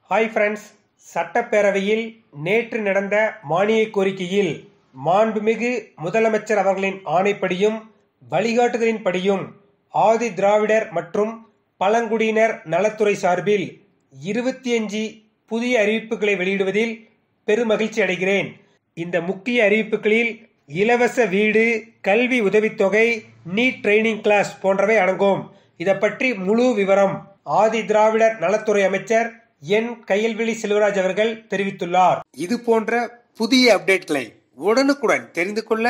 hi friends சட்டப்பேரவையில் நேற்று நடந்த மானிய கோரிக்கையில் மாண்புமிகு முதலமைச்சர் அவர்களின் ஆணைப்படியும் வழிகாட்டுதலின்படியும் ஆதி திராவிடர் மற்றும் பழங்குடியினர் நலத்துறை சார்பில் இருபத்தி அஞ்சு புதிய அறிவிப்புகளை வெளியிடுவதில் பெருமகிழ்ச்சி அடைகிறேன் இந்த முக்கிய அறிவிப்புகளில் இலவச வீடு கல்வி உதவித்தொகை நீட் ட்ரைனிங் கிளாஸ் போன்றவை அடங்கும் இதை பற்றி முழு விவரம் ஆதி திராவிடர் நலத்துறை அமைச்சர் என் கையல்வெளி செல்வராஜ் அவர்கள் தெரிவித்துள்ளார் இது போன்ற புதிய அப்டேட்களை உடனுக்குடன் தெரிந்து கொள்ள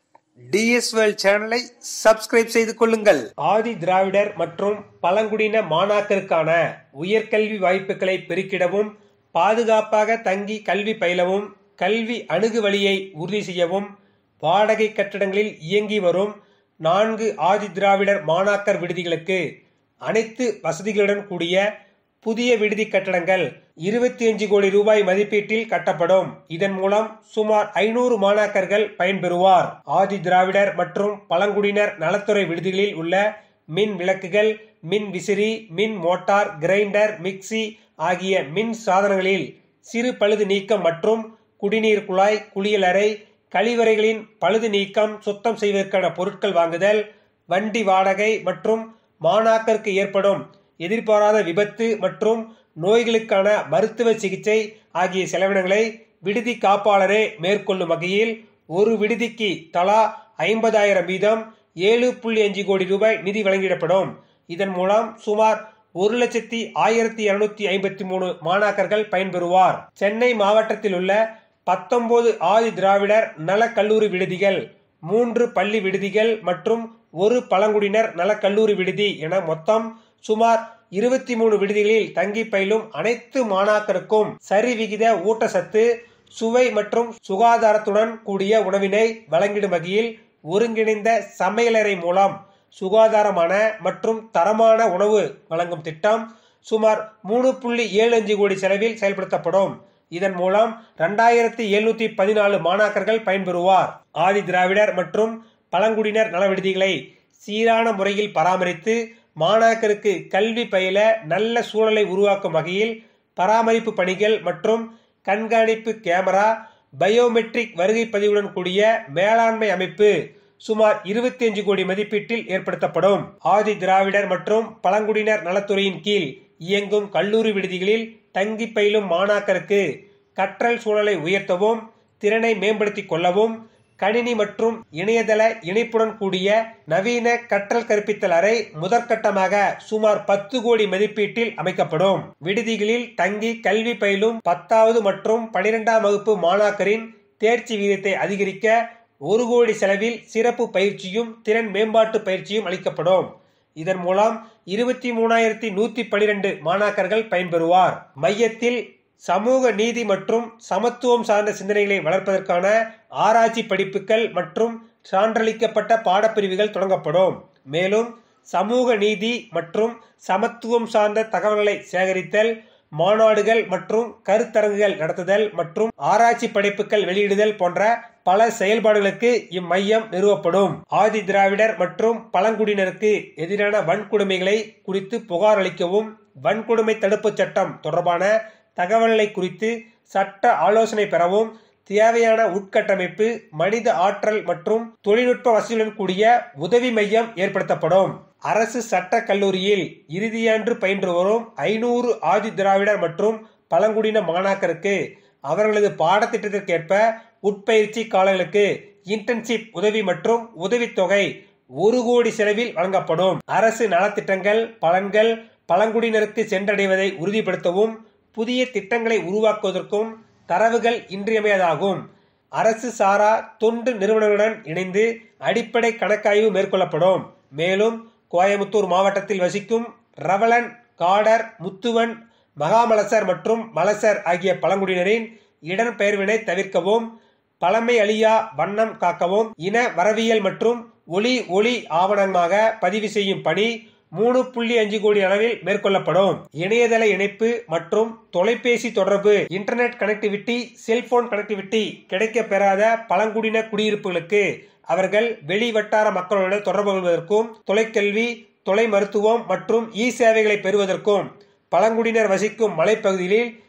டிஎஸ்எல் சேனலை சப்ஸ்கிரைப் செய்து கொள்ளுங்கள் ஆதி திராவிடர் மற்றும் பழங்குடியின மாணாக்கருக்கான உயர்கல்வி வாய்ப்புகளை பெருக்கிடவும் பாதுகாப்பாக தங்கி கல்வி பயிலவும் கல்வி அணுகு வழியை உறுதி செய்யவும் வாடகை கட்டடங்களில் இயங்கி வரும் நான்கு ஆதி திராவிடர் மாணாக்கர் விடுதிகளுக்கு அனைத்து வசதிகளுடன் கூடிய புதிய விடுதி கட்டடங்கள் இருபத்தி அஞ்சு கோடி ரூபாய் மதிப்பீட்டில் கட்டப்படும் இதன் மூலம் சுமார் ஐநூறு மாணாக்கர்கள் பயன்பெறுவார் ஆதி திராவிடர் மற்றும் பழங்குடியினர் நலத்துறை விடுதிகளில் உள்ள மின் விளக்குகள் மின் விசிறி மின் மோட்டார் கிரைண்டர் மிக்சி ஆகிய மின் சாதனங்களில் சிறு பழுது நீக்கம் மற்றும் குடிநீர் குழாய் குளியலறை கழிவறைகளின் பழுது நீக்கம் சுத்தம் செய்வதற்கான பொருட்கள் வாங்குதல் வண்டி வாடகை மற்றும் மாணாக்கருக்கு ஏற்படும் எதிர்பாராத விபத்து மற்றும் நோய்களுக்கான மருத்துவ சிகிச்சை ஆகிய செலவினங்களை விடுதி காப்பாளரே மேற்கொள்ளும் வகையில் ஒரு விடுதிக்கு தலா ஐம்பதாயிரம் வீதம் ஏழு புள்ளி அஞ்சு கோடி ரூபாய் நிதி வழங்கிடப்படும் இதன் மூலம் சுமார் ஒரு லட்சத்தி ஆயிரத்தி இருநூத்தி ஐம்பத்தி மூணு மாணாக்கர்கள் பயன்பெறுவார் சென்னை மாவட்டத்தில் உள்ள பத்தொன்பது ஆதி திராவிடர் நல கல்லூரி விடுதிகள் மூன்று பள்ளி விடுதிகள் மற்றும் ஒரு பழங்குடியினர் நல கல்லூரி விடுதி என மொத்தம் சுமார் இருபத்தி மூணு விடுதிகளில் தங்கி பயிலும் அனைத்து மாணாக்கருக்கும் சரி விகித ஊட்டச்சத்து சுவை மற்றும் சுகாதாரத்துடன் கூடிய உணவினை வழங்கிடும் வகையில் ஒருங்கிணைந்த சமையலறை மூலம் சுகாதாரமான மற்றும் தரமான உணவு வழங்கும் திட்டம் சுமார் மூணு புள்ளி ஏழு அஞ்சு கோடி செலவில் செயல்படுத்தப்படும் இதன் மூலம் இரண்டாயிரத்தி எழுநூத்தி பதினாலு மாணாக்கர்கள் பயன்பெறுவார் ஆதி திராவிடர் மற்றும் பழங்குடியினர் நல விடுதிகளை சீரான முறையில் பராமரித்து மாணாக்கருக்கு கல்வி பயில நல்ல சூழலை உருவாக்கும் வகையில் பராமரிப்பு பணிகள் மற்றும் கண்காணிப்பு கேமரா பயோமெட்ரிக் வருகை பதிவுடன் கூடிய மேலாண்மை அமைப்பு சுமார் இருபத்தி அஞ்சு கோடி மதிப்பீட்டில் ஏற்படுத்தப்படும் ஆதி திராவிடர் மற்றும் பழங்குடியினர் நலத்துறையின் கீழ் இயங்கும் கல்லூரி விடுதிகளில் தங்கி பயிலும் மாணாக்கருக்கு கற்றல் சூழலை உயர்த்தவும் திறனை மேம்படுத்திக் கொள்ளவும் கணினி மற்றும் இணையதள இணைப்புடன் கூடிய நவீன கற்றல் கற்பித்தல் அறை முதற்கட்டமாக சுமார் பத்து கோடி மதிப்பீட்டில் அமைக்கப்படும் விடுதிகளில் தங்கி கல்வி பயிலும் பத்தாவது மற்றும் பனிரெண்டாம் வகுப்பு மாணாக்கரின் தேர்ச்சி விகிதத்தை அதிகரிக்க ஒரு கோடி செலவில் சிறப்பு பயிற்சியும் திறன் மேம்பாட்டு பயிற்சியும் அளிக்கப்படும் இதன் மூலம் இருபத்தி மூணாயிரத்தி நூத்தி பனிரெண்டு மாணாக்கர்கள் பயன்பெறுவார் மையத்தில் சமூக நீதி மற்றும் சமத்துவம் சார்ந்த சிந்தனைகளை வளர்ப்பதற்கான ஆராய்ச்சி படிப்புகள் மற்றும் சான்றளிக்கப்பட்ட பாடப்பிரிவுகள் தொடங்கப்படும் மேலும் சமூக நீதி மற்றும் சமத்துவம் சார்ந்த தகவல்களை சேகரித்தல் மாநாடுகள் மற்றும் கருத்தரங்குகள் நடத்துதல் மற்றும் ஆராய்ச்சி படைப்புகள் வெளியிடுதல் போன்ற பல செயல்பாடுகளுக்கு இம்மையம் நிறுவப்படும் ஆதி திராவிடர் மற்றும் பழங்குடியினருக்கு எதிரான வன்கொடுமைகளை குறித்து புகார் அளிக்கவும் வன்கொடுமை தடுப்புச் சட்டம் தொடர்பான தகவல்களை குறித்து சட்ட ஆலோசனை பெறவும் தேவையான உட்கட்டமைப்பு மனித ஆற்றல் மற்றும் தொழில்நுட்ப வசதியுடன் கூடிய உதவி மையம் ஏற்படுத்தப்படும் அரசு சட்ட கல்லூரியில் இறுதியாண்டு பயின்று வரும் ஐநூறு ஆதி திராவிடர் மற்றும் பழங்குடியின மாணாக்கருக்கு அவர்களது பாடத்திட்டத்திற்கேற்ப உட்பயிற்சி காலங்களுக்கு இன்டர்ன்ஷிப் உதவி மற்றும் உதவித்தொகை ஒரு கோடி செலவில் வழங்கப்படும் அரசு நலத்திட்டங்கள் பலன்கள் பழங்குடியினருக்கு சென்றடைவதை உறுதிப்படுத்தவும் புதிய திட்டங்களை உருவாக்குவதற்கும் தரவுகள் இன்றியமையாதாகும் அரசு சாரா தொண்டு நிறுவனங்களுடன் இணைந்து அடிப்படை கணக்காய்வு மேற்கொள்ளப்படும் மேலும் கோயமுத்தூர் மாவட்டத்தில் வசிக்கும் ரவலன் காடர் முத்துவன் மகாமலசர் மற்றும் மலசர் ஆகிய பழங்குடியினரின் இடம்பெயர்வினை தவிர்க்கவும் பழமை அழியா வண்ணம் காக்கவும் இன வரவியல் மற்றும் ஒளி ஒளி ஆவணமாக பதிவு செய்யும் பணி மூணு புள்ளி அஞ்சு கோடி அளவில் மேற்கொள்ளப்படும் இணையதள இணைப்பு மற்றும் தொலைபேசி தொடர்பு இன்டர்நெட் கனெக்டிவிட்டி செல்போன் கனெக்டிவிட்டி கிடைக்க பெறாத பழங்குடியின குடியிருப்புகளுக்கு அவர்கள் வெளி வட்டார மக்களுடன் தொடர்பு கொள்வதற்கும் தொலைக்கல்வி தொலை மருத்துவம் மற்றும் இ சேவைகளை பெறுவதற்கும் பழங்குடியினர் வசிக்கும் மலைப்பகுதிகளில்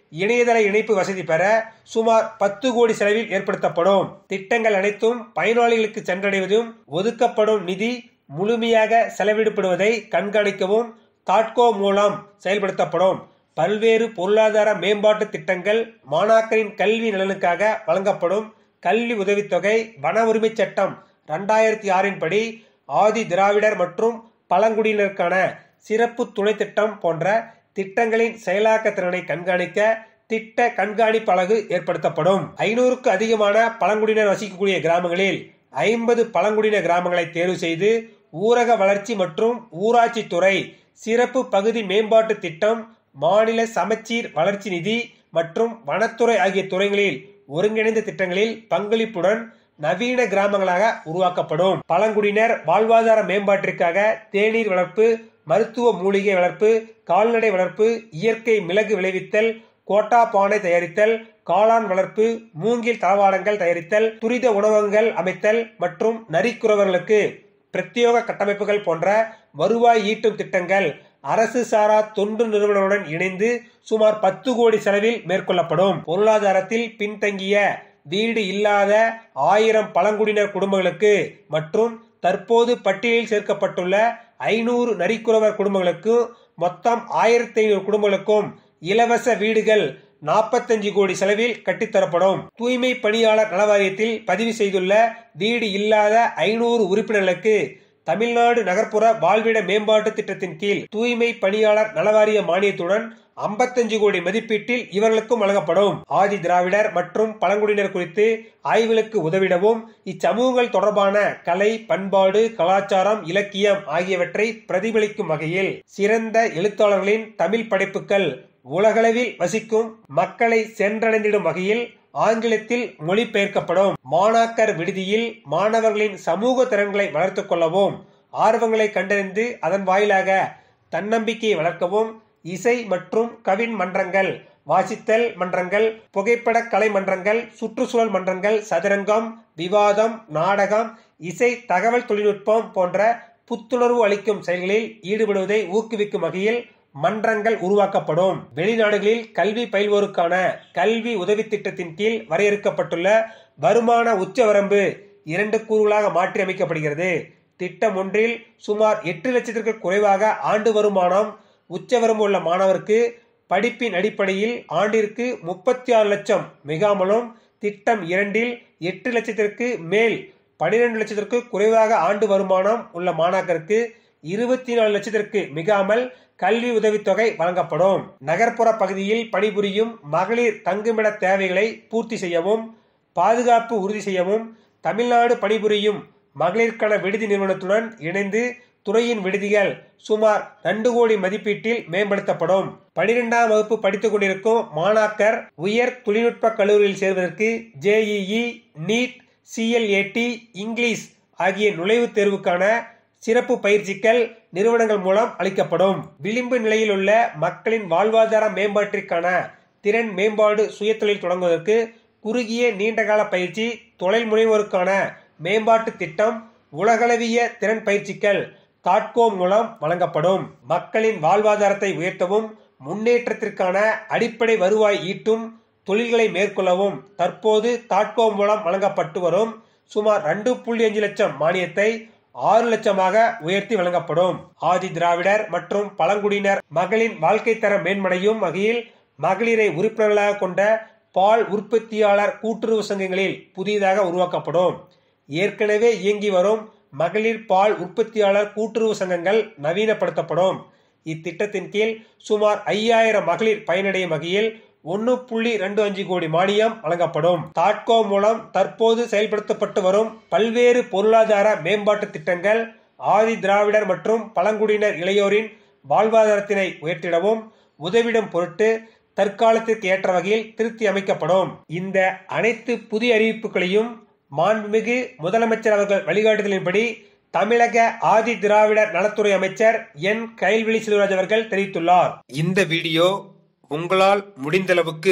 இணையதள இணைப்பு வசதி பெற சுமார் பத்து கோடி செலவில் ஏற்படுத்தப்படும் திட்டங்கள் அனைத்தும் பயனாளிகளுக்கு சென்றடைவதும் ஒதுக்கப்படும் நிதி முழுமையாக செலவிடப்படுவதை கண்காணிக்கவும் தாட்கோ மூலம் செயல்படுத்தப்படும் பல்வேறு பொருளாதார மேம்பாட்டு திட்டங்கள் மாணாக்கரின் கல்வி நலனுக்காக வழங்கப்படும் கல்வி உதவித்தொகை வன உரிமை சட்டம் இரண்டாயிரத்தி ஆறின் படி ஆதி திராவிடர் மற்றும் பழங்குடியினருக்கான சிறப்பு துணை திட்டம் போன்ற திட்டங்களின் செயலாக்க திறனை கண்காணிக்க திட்ட கண்காணிப்பு அலகு ஏற்படுத்தப்படும் ஐநூறுக்கு அதிகமான பழங்குடியினர் வசிக்கக்கூடிய கிராமங்களில் ஐம்பது பழங்குடியின கிராமங்களை தேர்வு செய்து ஊரக வளர்ச்சி மற்றும் ஊராட்சி துறை சிறப்பு பகுதி மேம்பாட்டு திட்டம் மாநில சமச்சீர் வளர்ச்சி நிதி மற்றும் வனத்துறை ஆகிய துறைகளில் ஒருங்கிணைந்த திட்டங்களில் பங்களிப்புடன் நவீன கிராமங்களாக உருவாக்கப்படும் பழங்குடியினர் வாழ்வாதார மேம்பாட்டிற்காக தேநீர் வளர்ப்பு மருத்துவ மூலிகை வளர்ப்பு கால்நடை வளர்ப்பு இயற்கை மிளகு விளைவித்தல் கோட்டா பானை தயாரித்தல் காளான் வளர்ப்பு மூங்கில் தளவாடங்கள் தயாரித்தல் துரித உணவகங்கள் அமைத்தல் மற்றும் நரிக்குறவர்களுக்கு பிரத்யேக கட்டமைப்புகள் போன்ற வருவாய் ஈட்டும் திட்டங்கள் அரசு சாரா தொண்டு நிறுவனங்களுடன் இணைந்து சுமார் பத்து கோடி செலவில் மேற்கொள்ளப்படும் பொருளாதாரத்தில் பின்தங்கிய வீடு இல்லாத ஆயிரம் பழங்குடியினர் குடும்பங்களுக்கு மற்றும் தற்போது பட்டியலில் சேர்க்கப்பட்டுள்ள ஐநூறு நரிக்குறவர் குடும்பங்களுக்கு மொத்தம் ஆயிரத்தி ஐநூறு குடும்பங்களுக்கும் இலவச வீடுகள் நாற்பத்தஞ்சு கோடி செலவில் கட்டித்தரப்படும் தூய்மை பணியாளர் நலவாரியத்தில் பதிவு செய்துள்ள வீடு இல்லாத ஐநூறு உறுப்பினர்களுக்கு தமிழ்நாடு நகர்ப்புற வாழ்விட மேம்பாட்டு திட்டத்தின் கீழ் தூய்மை பணியாளர் நலவாரிய மானியத்துடன் ஐம்பத்தஞ்சு கோடி மதிப்பீட்டில் இவர்களுக்கும் வழங்கப்படும் ஆதி திராவிடர் மற்றும் பழங்குடியினர் குறித்து ஆய்வுகளுக்கு உதவிடவும் இச்சமூகங்கள் தொடர்பான கலை பண்பாடு கலாச்சாரம் இலக்கியம் ஆகியவற்றை பிரதிபலிக்கும் வகையில் சிறந்த எழுத்தாளர்களின் தமிழ் படைப்புகள் உலகளவில் வசிக்கும் மக்களை சென்றடைந்திடும் வகையில் ஆங்கிலத்தில் மொழிபெயர்க்கப்படும் மாணாக்கர் விடுதியில் மாணவர்களின் சமூக திறன்களை வளர்த்துக் கொள்ளவும் ஆர்வங்களை கண்டறிந்து அதன் வாயிலாக தன்னம்பிக்கையை வளர்க்கவும் இசை மற்றும் கவின் மன்றங்கள் வாசித்தல் மன்றங்கள் புகைப்பட கலை மன்றங்கள் சுற்றுச்சூழல் மன்றங்கள் சதுரங்கம் விவாதம் நாடகம் இசை தகவல் தொழில்நுட்பம் போன்ற புத்துணர்வு அளிக்கும் செயல்களில் ஈடுபடுவதை ஊக்குவிக்கும் வகையில் மன்றங்கள் உருவாக்கப்படும் வெளிநாடுகளில் கல்வி பயில்வோருக்கான கல்வி உதவி திட்டத்தின் கீழ் வரையறுக்கப்பட்டுள்ள வருமான உச்சவரம்பு இரண்டு கூறுகளாக மாற்றி அமைக்கப்படுகிறது திட்டம் ஒன்றில் சுமார் எட்டு லட்சத்திற்கு குறைவாக ஆண்டு வருமானம் உச்சவரம்பு உள்ள மாணவருக்கு படிப்பின் அடிப்படையில் ஆண்டிற்கு முப்பத்தி ஆறு லட்சம் மிகாமலும் திட்டம் இரண்டில் எட்டு லட்சத்திற்கு மேல் பனிரெண்டு லட்சத்திற்கு குறைவாக ஆண்டு வருமானம் உள்ள மாணாக்கருக்கு இருபத்தி நாலு லட்சத்திற்கு மிகாமல் கல்வி உதவித்தொகை வழங்கப்படும் நகர்ப்புற பகுதியில் பணிபுரியும் மகளிர் தங்குமிட தேவைகளை பூர்த்தி செய்யவும் பாதுகாப்பு உறுதி செய்யவும் தமிழ்நாடு பணிபுரியும் மகளிருக்கான விடுதி நிறுவனத்துடன் இணைந்து துறையின் விடுதிகள் சுமார் ரெண்டு கோடி மதிப்பீட்டில் மேம்படுத்தப்படும் பனிரெண்டாம் வகுப்பு படித்துக் கொண்டிருக்கும் மாணாக்கர் உயர் தொழில்நுட்ப கல்லூரியில் சேர்வதற்கு ஜேஇஇ நீட் சிஎல்ஏடி இங்கிலீஷ் ஆகிய நுழைவுத் தேர்வுக்கான சிறப்பு பயிற்சிகள் நிறுவனங்கள் மூலம் அளிக்கப்படும் விளிம்பு நிலையில் உள்ள மக்களின் வாழ்வாதார மேம்பாட்டிற்கான திறன் மேம்பாடு சுயதொழில் தொடங்குவதற்கு குறுகிய நீண்டகால பயிற்சி தொழில் முனைவோருக்கான மேம்பாட்டு திட்டம் உலகளவிய திறன் பயிற்சிகள் தாட்கோ மூலம் வழங்கப்படும் மக்களின் வாழ்வாதாரத்தை உயர்த்தவும் முன்னேற்றத்திற்கான அடிப்படை வருவாய் ஈட்டும் தொழில்களை மேற்கொள்ளவும் தற்போது தாட்கோ மூலம் வழங்கப்பட்டு வரும் சுமார் ரெண்டு புள்ளி அஞ்சு லட்சம் மானியத்தை ஆறு லட்சமாக உயர்த்தி வழங்கப்படும் ஆதி திராவிடர் மற்றும் பழங்குடியினர் மகளின் வாழ்க்கை தரம் மேம்படையும் வகையில் மகளிரை உறுப்பினர்களாக கொண்ட பால் உற்பத்தியாளர் கூட்டுறவு சங்கங்களில் புதிதாக உருவாக்கப்படும் ஏற்கனவே இயங்கி வரும் மகளிர் பால் உற்பத்தியாளர் கூட்டுறவு சங்கங்கள் நவீனப்படுத்தப்படும் இத்திட்டத்தின் கீழ் சுமார் ஐயாயிரம் மகளிர் பயனடையும் வகையில் ஒன்னு புள்ளி ரெண்டு அஞ்சு கோடி மானியம் வழங்கப்படும் தாட்கோ மூலம் தற்போது செயல்படுத்தப்பட்டு வரும் பல்வேறு பொருளாதார மேம்பாட்டு திட்டங்கள் ஆதி திராவிடர் மற்றும் பழங்குடியினர் இளையோரின் வாழ்வாதாரத்தினை உயர்த்திடவும் உதவிடும் பொருட்டு தற்காலத்திற்கு ஏற்ற வகையில் திருத்தி அமைக்கப்படும் இந்த அனைத்து புதிய அறிவிப்புகளையும் மாண்புமிகு முதலமைச்சர் அவர்கள் வழிகாட்டுதலின்படி தமிழக ஆதி திராவிடர் நலத்துறை அமைச்சர் என் கைல்வெளி செல்வராஜ் அவர்கள் தெரிவித்துள்ளார் இந்த வீடியோ உங்களால் முடிந்தளவுக்கு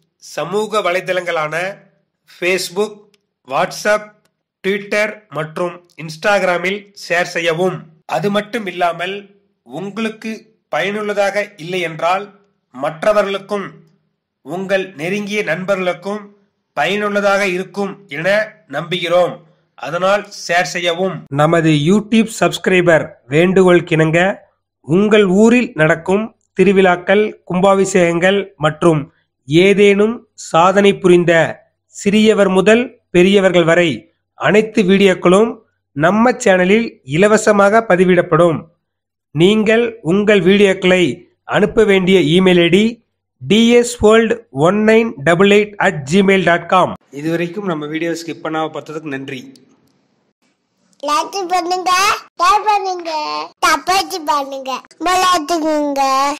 சமூக வலைதளங்களான ஃபேஸ்புக் வாட்ஸ்அப் ட்விட்டர் மற்றும் இன்ஸ்டாகிராமில் ஷேர் செய்யவும் அது மட்டும் இல்லாமல் உங்களுக்கு பயனுள்ளதாக இல்லை என்றால் மற்றவர்களுக்கும் உங்கள் நெருங்கிய நண்பர்களுக்கும் பயனுள்ளதாக இருக்கும் என நம்புகிறோம் அதனால் ஷேர் செய்யவும் நமது யூடியூப் சப்ஸ்கிரைபர் வேண்டுகோள் கிணங்க உங்கள் ஊரில் நடக்கும் திருவிழாக்கள் கும்பாபிஷேகங்கள் மற்றும் ஏதேனும் சாதனை புரிந்த சிறியவர் முதல் பெரியவர்கள் வரை அனைத்து வீடியோக்களும் நம்ம சேனலில் இலவசமாக பதிவிடப்படும் நீங்கள் உங்கள் வீடியோக்களை அனுப்ப வேண்டிய email ID DS world one nine double eight at Gmail dot com இதுவரைக்கும் நம்ம வீடியோ ஸ்கிப் பண்ணாம பார்த்ததுக்கு நன்றி லைக் பண்ணுங்க ஷேர் பண்ணுங்க தப்பாச்சு பண்ணுங்க விளையாட்டுங்க